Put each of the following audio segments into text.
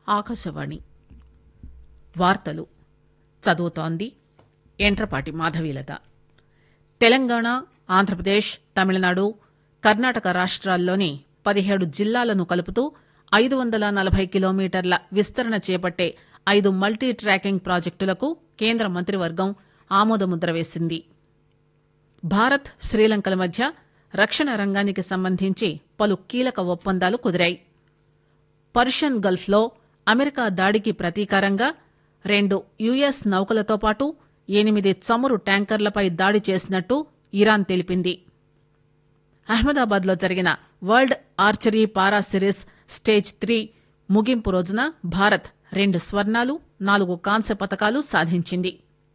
ఆకాశవాణి వార్తలు చదువుతోంది ఎంట్రపాటి మాధవీలత తెలంగాణ ఆంధ్రప్రదేశ్ తమిళనాడు కర్ణాటక రాష్ట్రాల్లోని పదిహేడు జిల్లాలను కలుపుతూ ఐదు వందల నలభై కిలోమీటర్ల విస్తరణ చేపట్టే ఐదు మల్టీ ట్రాకింగ్ ప్రాజెక్టులకు కేంద్ర మంత్రివర్గం ఆమోదముద్ర వేసింది భారత్ శ్రీలంకల మధ్య రక్షణ రంగానికి సంబంధించి పలు కీలక ఒప్పందాలు కుదిరాయి పర్షియన్ గల్ఫ్లో అమెరికా దాడికి ప్రతీకారంగా రెండు యుఎస్ నౌకలతో పాటు ఎనిమిది చమురు ట్యాంకర్లపై దాడి చేసినట్టు ఇరాన్ తెలిపింది అహ్మదాబాద్లో జరిగిన world archery para series stage three ముగింపు రోజున భారత్ రెండు స్వర్ణాలు నాలుగు కాంస్య పతకాలు సాధించింది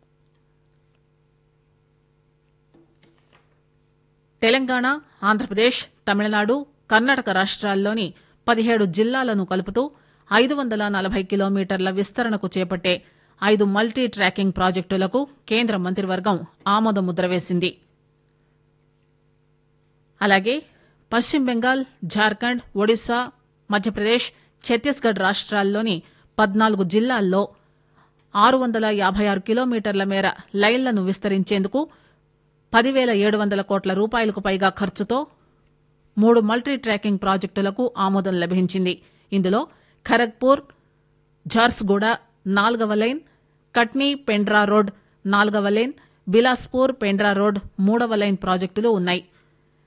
తెలంగాణ ఆంధ్రప్రదేశ్ తమిళనాడు కర్ణాటక రాష్ట్రాల్లోని పదిహేడు జిల్లాలను కలుపుతూ ఐదు వందల నలభై కిలోమీటర్ల విస్తరణకు చేపట్టే ఐదు మల్టీ ట్రాకింగ్ ప్రాజెక్టులకు కేంద్ర మంత్రివర్గం ఆమోదముద్ర వేసింది అలాగే పశ్చిమ బెంగాల్ జార్ఖండ్ ఒడిశా మధ్యప్రదేశ్ ఛత్తీస్గఢ్ రాష్ట్రాల్లోని పద్నాలుగు జిల్లాల్లో ఆరు వందల యాభై ఆరు కిలోమీటర్ల మేర లైన్లను విస్తరించేందుకు పదివేల ఏడు వందల కోట్ల రూపాయలకు పైగా ఖర్చుతో మూడు మల్టీ ట్రాకింగ్ ప్రాజెక్టులకు ఆమోదం లభించింది ఇందులో ఖరగ్పూర్ ఝార్సుగూడ నాల్గవ లైన్ కట్నీ పెండ్రా రోడ్ నాల్గవ లైన్ బిలాస్పూర్ పెండ్రా రోడ్ మూడవ లైన్ ప్రాజెక్టులు ఉన్నాయి